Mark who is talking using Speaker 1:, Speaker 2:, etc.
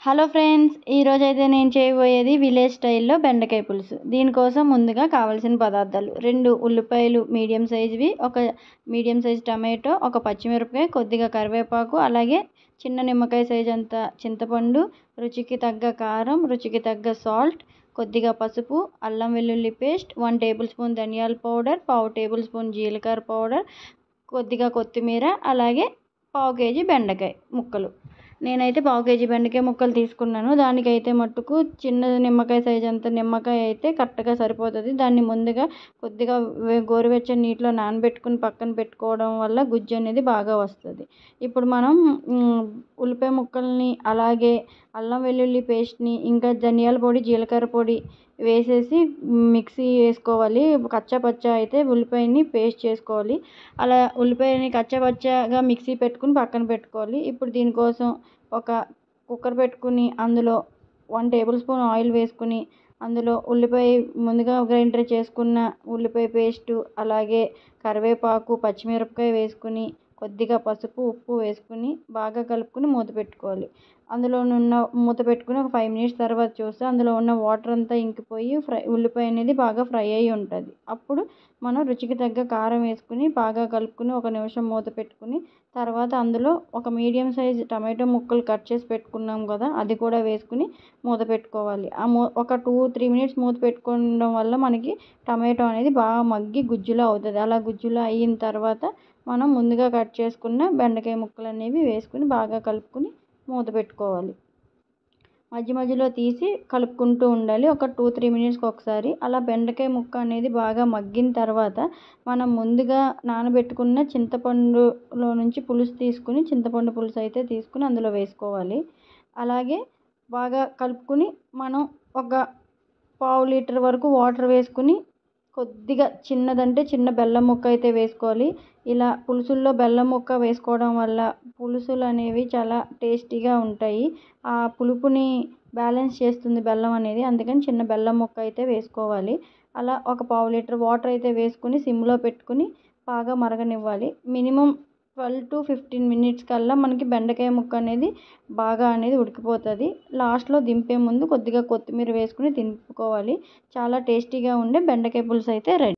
Speaker 1: hello friends ఈరోజు అయితే నేను చేయబోయేది విలేజ్ స్టైల్లో బెండకాయ పులుసు దీనికోసం ముందుగా కావాల్సిన పదార్థాలు రెండు ఉల్లిపాయలు మీడియం సైజువి ఒక మీడియం సైజ్ టమాటో ఒక పచ్చిమిరపకాయ కొద్దిగా కరివేపాకు అలాగే చిన్న నిమ్మకాయ సైజ్ అంత చింతపండు రుచికి తగ్గ కారం రుచికి తగ్గ సాల్ట్ కొద్దిగా పసుపు అల్లం వెల్లుల్లి పేస్ట్ వన్ టేబుల్ స్పూన్ ధనియాల పౌడర్ పావు టేబుల్ స్పూన్ జీలకర్ర పౌడర్ కొద్దిగా కొత్తిమీర అలాగే పావు కేజీ బెండకాయ ముక్కలు నేనైతే పావు కేజీ బెండకాయ ముక్కలు తీసుకున్నాను దానికైతే మట్టుకు చిన్న నిమ్మకాయ సైజ్ అంత నిమ్మకాయ అయితే కరెక్ట్గా సరిపోతుంది దాన్ని ముందుగా కొద్దిగా వే- గోరువెచ్చని నీటిలో నానబెట్టుకుని పక్కన పెట్టుకోవడం వల్ల గుజ్జు అనేది బాగా వస్తుంది ఇప్పుడు మనం మ్, ఉల్లిపాయ ముక్కల్ని అలాగే అల్లం వెల్లుల్లి పేస్ట్ని ఇంకా ధనియాల పొడి జీలకర్ర పొడి వేసేసి మిక్సీ వేసుకోవాలి కచ్చా పచ్చా అయితే ఉల్లిపాయని పేస్ట్ చేసుకోవాలి అలా ఉల్లిపాయని కచ్చా పచ్చాగా మిక్సీ పెట్టుకుని పక్కన పెట్టుకోవాలి ఇప్పుడు దీనికోసం ఒక కుక్కర్ పెట్టుకుని అందులో వన్ టేబుల్ స్పూన్ ఆయిల్ వేసుకుని అందులో ఉల్లిపాయ ముందుగా గ్రైండర్ చేసుకున్న ఉల్లిపాయ పేస్టు అలాగే కరివేపాకు పచ్చిమిరపకాయ వేసుకుని కొద్దిగా పసుపు ఉప్పు వేసుకుని బాగా కలుపుకుని మూత పెట్టుకోవాలి అందులో ఉన్న మూత పెట్టుకుని ఒక ఫైవ్ మినిట్స్ తర్వాత చూస్తే అందులో ఉన్న వాటర్ అంతా ఇంకిపోయి ఫ్రై ఉల్లిపాయ అనేది బాగా ఫ్రై అయ్యి ఉంటుంది అప్పుడు మనం రుచికి తగ్గ కారం వేసుకుని బాగా కలుపుకుని ఒక నిమిషం మూత పెట్టుకుని తర్వాత అందులో ఒక మీడియం సైజ్ టమాటో ముక్కలు కట్ చేసి పెట్టుకున్నాం కదా అది కూడా వేసుకుని మూత పెట్టుకోవాలి ఆ మూ ఒక టూ త్రీ మినిట్స్ మూత పెట్టుకోవడం వల్ల మనకి టమాటో అనేది బాగా మగ్గి గుజ్జులో అవుతుంది అలా గుజ్జులో అయిన తర్వాత మనం ముందుగా కట్ చేసుకున్న బెండకాయ ముక్కలు అనేవి వేసుకుని బాగా కలుపుకుని మూత పెట్టుకోవాలి మధ్య మధ్యలో తీసి కలుపుకుంటూ ఉండాలి ఒక టూ త్రీ మినిట్స్కి ఒకసారి అలా బెండకాయ ముక్క అనేది బాగా మగ్గిన తర్వాత మనం ముందుగా నానబెట్టుకున్న చింతపండులో నుంచి పులుసు తీసుకుని చింతపండు పులుసు అయితే తీసుకుని అందులో వేసుకోవాలి అలాగే బాగా కలుపుకుని మనం ఒక పావు లీటర్ వరకు వాటర్ వేసుకుని కొద్దిగా చిన్నదంటే చిన్న బెల్లం ముక్క అయితే వేసుకోవాలి ఇలా పులుసుల్లో బెల్లం ముక్క వేసుకోవడం వల్ల పులుసులు అనేవి చాలా టేస్టీగా ఉంటాయి ఆ పులుపుని బ్యాలెన్స్ చేస్తుంది బెల్లం అనేది అందుకని చిన్న బెల్లం ముక్క అయితే వేసుకోవాలి అలా ఒక పావు లీటర్ వాటర్ అయితే వేసుకుని సిమ్లో పెట్టుకుని బాగా మరగనివ్వాలి minimum twelve to fifteen minutes కల్లా మనకి బెండకాయ ముక్క అనేది బాగా అనేది ఉడికిపోతుంది లాస్ట్లో దింపే ముందు కొద్దిగా కొత్తిమీర వేసుకుని దింపుకోవాలి చాలా టేస్టీగా ఉండే బెండకాయ పులుసు అయితే రెడీ